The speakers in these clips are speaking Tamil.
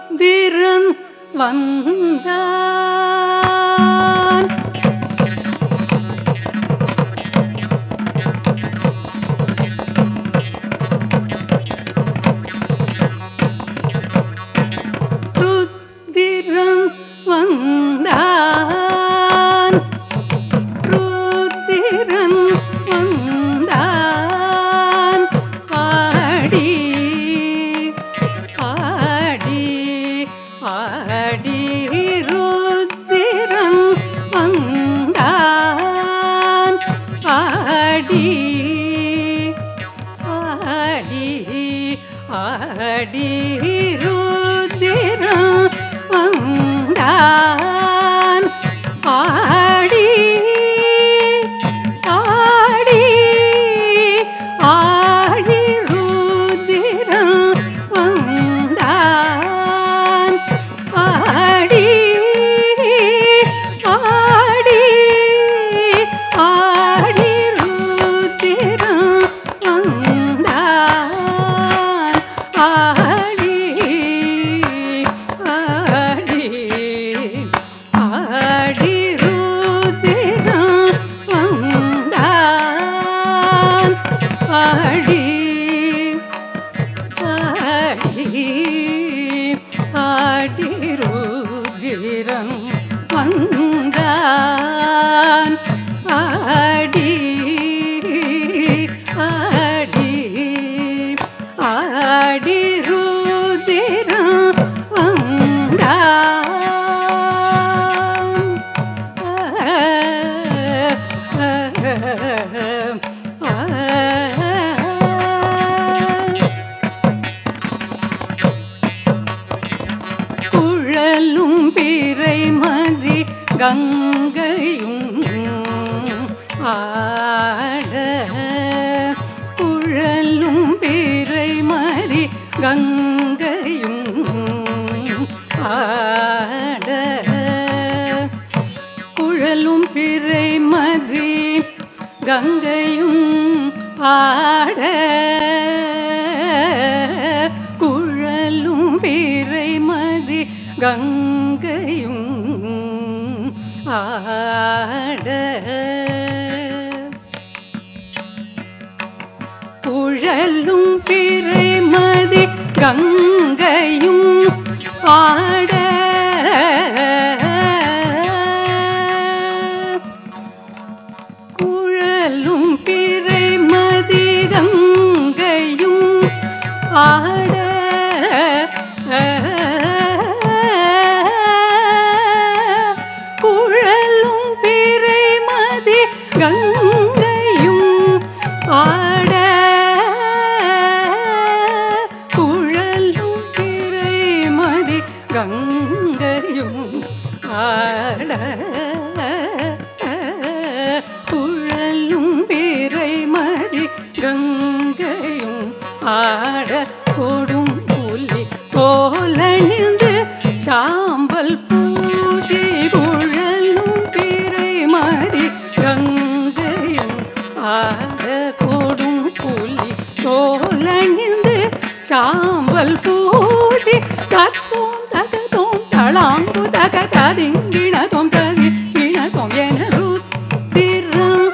ருத்திரன் வந்தான் ருத்திரன் வந்தான் ருத்திரன் வந்தான் ஆடி ஆடி ஆடி ருத்திரன் வந்தான் ஆடி ஆடி ஆடி ருத்திரன் வந்தான் ஆடி ஆடி ஆடி ருத்திரன் வந்தான் ஆடி ஆடி ஆடி ருத்திரன் வந்தான் ஆடி ஆடி ஆடி ருத்திரன் வந்தான் ஆடி ஆடி ஆடி ருதிரம் வந்தான் ஆடி ஆடி ஆடி ருதிரம் வந்தான் குழலும் பிறை மதி கங்கையும் ஆட குழலும் பிறை மதி கங்கையும் ஆட குழலும் பிறை மதி கங்கையும் ஆட குழலும் பிறை மதி கங்கையும் ஆட குழலும் பிறை மதி கங்கையும் ஆட குழலும் பிறை மதி கங்கையும் ஆட குழலும் பிறை மதி கங்கையும் ஆட குழலும் பிறை மதி கங்கையும் ஆட குழலும் பிறை மதி கங்கையும் ஆட கொடும் புலி கோலணிந்து சாம்பல் பூசி குழலும் பிறை மதி கங்கையும் ஆட கொடும் புலி தோலணிந்து சாம்பல் பூசி தத்தோம் தகதோம் தளாங்கு தக ததிங்கிணதோம் ததிங்கிணதோம் என ருத்திரம்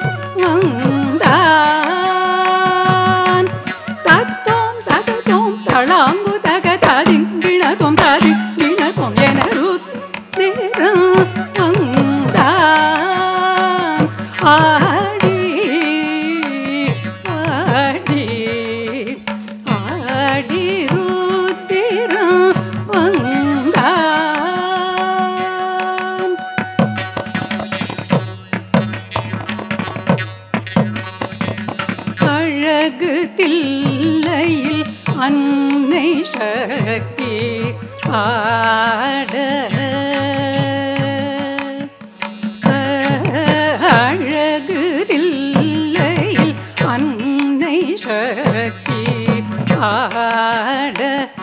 வந்தான் தத்தோம் தகதோம் தளாங்கு தக ததிங்கிணதோம் ததிங்கிணதோம் என ருத்திரம் வந்தான் ஆடி ஆடி ஆடி ருத்திரம் வந்தான் அழகு தில்லையில் அன்னை சக்தி ஆட அழகு தில்லையில் அன்னை சக்தி ஆட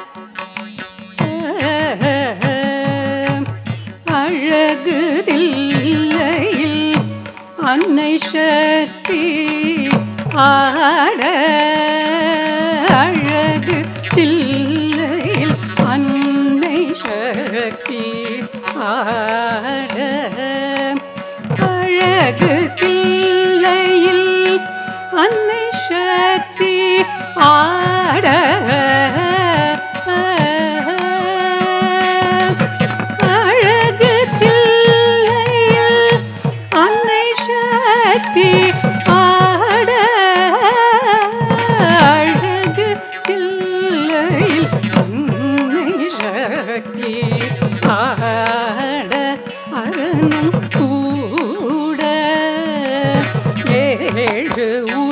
அழகு தில்லையில் அன்னை சக்தி ஆட அழகு தில்லையில் அன்னை சக்தி ஆட அழகு தில்லையில் அன்னை சக்தி ஆட அழகு தில்லையில் அன்னை சக்தி ஆட அழகு தில்லையில் அன்னை சக்தி ஆட அரணும் கூட ஏழு